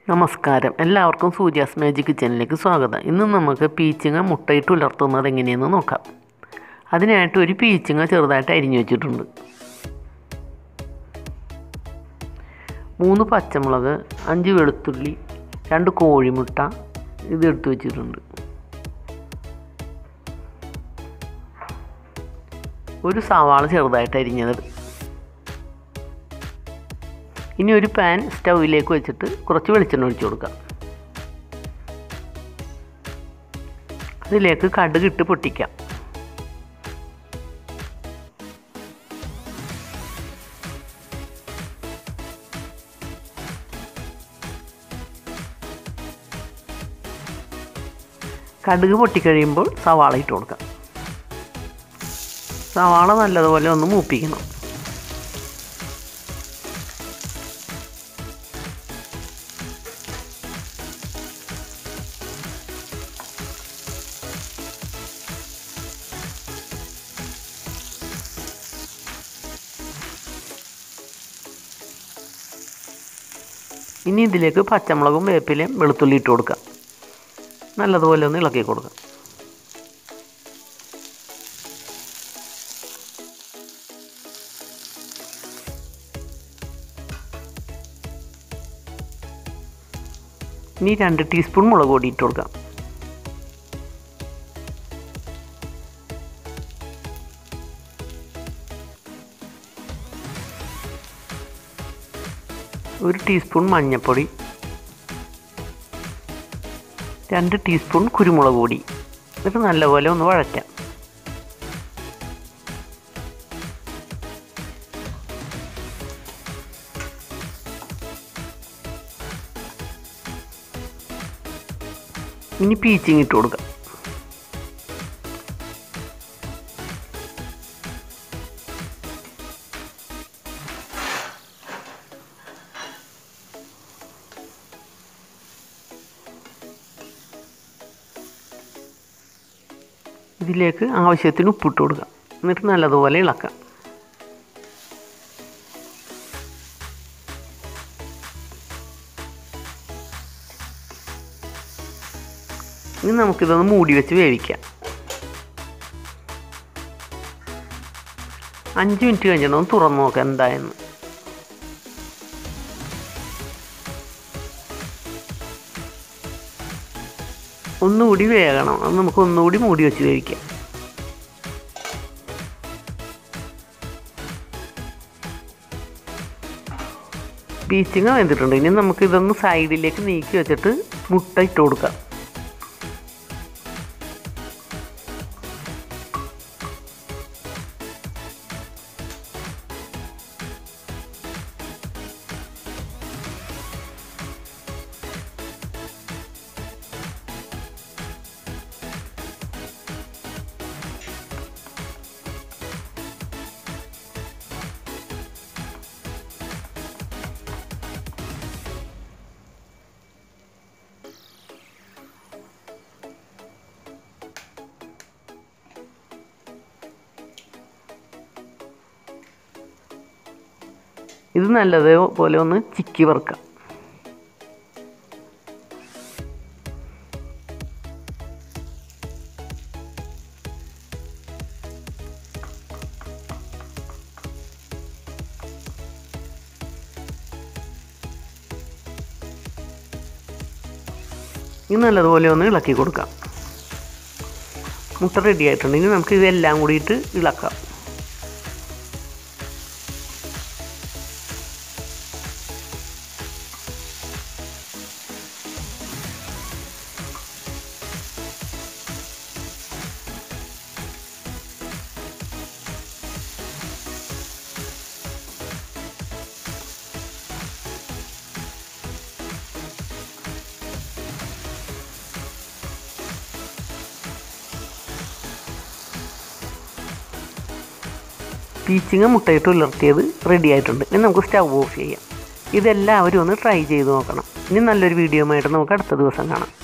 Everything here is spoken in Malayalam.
നമസ്കാരം എല്ലാവർക്കും സൂര്യാസ് മാജിക് കിച്ചണിലേക്ക് സ്വാഗതം ഇന്ന് നമുക്ക് പീച്ചിങ്ങ മുട്ടയിട്ട് ഉലർത്തുന്നത് എങ്ങനെയെന്ന് നോക്കാം അതിനായിട്ട് ഒരു പീച്ചിങ്ങ ചെറുതായിട്ട് അരിഞ്ഞു വെച്ചിട്ടുണ്ട് മൂന്ന് പച്ചമുളക് അഞ്ച് വെളുത്തുള്ളി രണ്ട് കോഴിമുട്ട ഇത് എടുത്തു വെച്ചിട്ടുണ്ട് ഒരു സവാള ചെറുതായിട്ട് അരിഞ്ഞത് ഇനി ഒരു പാൻ സ്റ്റൗവിലേക്ക് വെച്ചിട്ട് കുറച്ച് വെളിച്ചെണ്ണ ഒഴിച്ചു കൊടുക്കാം അതിലേക്ക് കടുക് ഇട്ട് പൊട്ടിക്കാം കടുക് പൊട്ടിക്കഴിയുമ്പോൾ സവാള ഇട്ട് കൊടുക്കാം സവാള നല്ലതുപോലെ ഒന്ന് മൂപ്പിക്കണം ഇനി ഇതിലേക്ക് പച്ചമുളകും വേപ്പിലയും വെളുത്തുള്ളി ഇട്ട് കൊടുക്കാം നല്ലതുപോലെ ഒന്ന് ഇളക്കി കൊടുക്കാം ഇനി രണ്ട് ടീസ്പൂൺ മുളക് പൊടി ഇട്ട് കൊടുക്കാം ഒരു ടീസ്പൂൺ മഞ്ഞൾപ്പൊടി രണ്ട് ടീസ്പൂൺ കുരുമുളക് പൊടി എന്നിട്ട് നല്ലപോലെ ഒന്ന് വഴറ്റാം ഇനി പീച്ചിങ് ഇട്ട് കൊടുക്കാം ഇതിലേക്ക് ആവശ്യത്തിന് ഉപ്പിട്ട് കൊടുക്കാം എന്നിട്ട് നല്ലതുപോലെ ഇളക്കാം ഇനി നമുക്കിതൊന്ന് മൂടി വെച്ച് വേവിക്കാം അഞ്ച് മിനിറ്റ് കഴിഞ്ഞിട്ടൊന്ന് തുറന്ന് നോക്കാം എന്തായെന്ന് ഒന്നുകൂടി വേകണം അത് നമുക്ക് ഒന്നുകൂടി മൂടി വെച്ച് വേവിക്കാം ബീച്ചിങ്ങ വെന്തിട്ടുണ്ട് ഇനി നമുക്ക് ഇതൊന്ന് സൈഡിലേക്ക് നീക്കി വെച്ചിട്ട് മുട്ട ഇട്ട് കൊടുക്കാം ഇത് നല്ലതുപോലെ ഒന്ന് ചിക്കി വറുക്കാം ഇത് നല്ലതുപോലെ ഒന്ന് ഇളക്കി കൊടുക്കാം മുട്ട റെഡി ആയിട്ടുണ്ട് ഇനി നമുക്ക് ഇതെല്ലാം കൂടിയിട്ട് ഇളക്കാം പീച്ചിങ്ങ മുട്ടയിട്ട് ഉലർത്തിയത് റെഡി ആയിട്ടുണ്ട് ഇനി നമുക്ക് സ്റ്റവ് ഓഫ് ചെയ്യാം ഇതെല്ലാവരും ഒന്ന് ട്രൈ ചെയ്ത് നോക്കണം ഇനി നല്ലൊരു വീഡിയോ ആയിട്ട് നമുക്ക് അടുത്ത ദിവസം കാണാം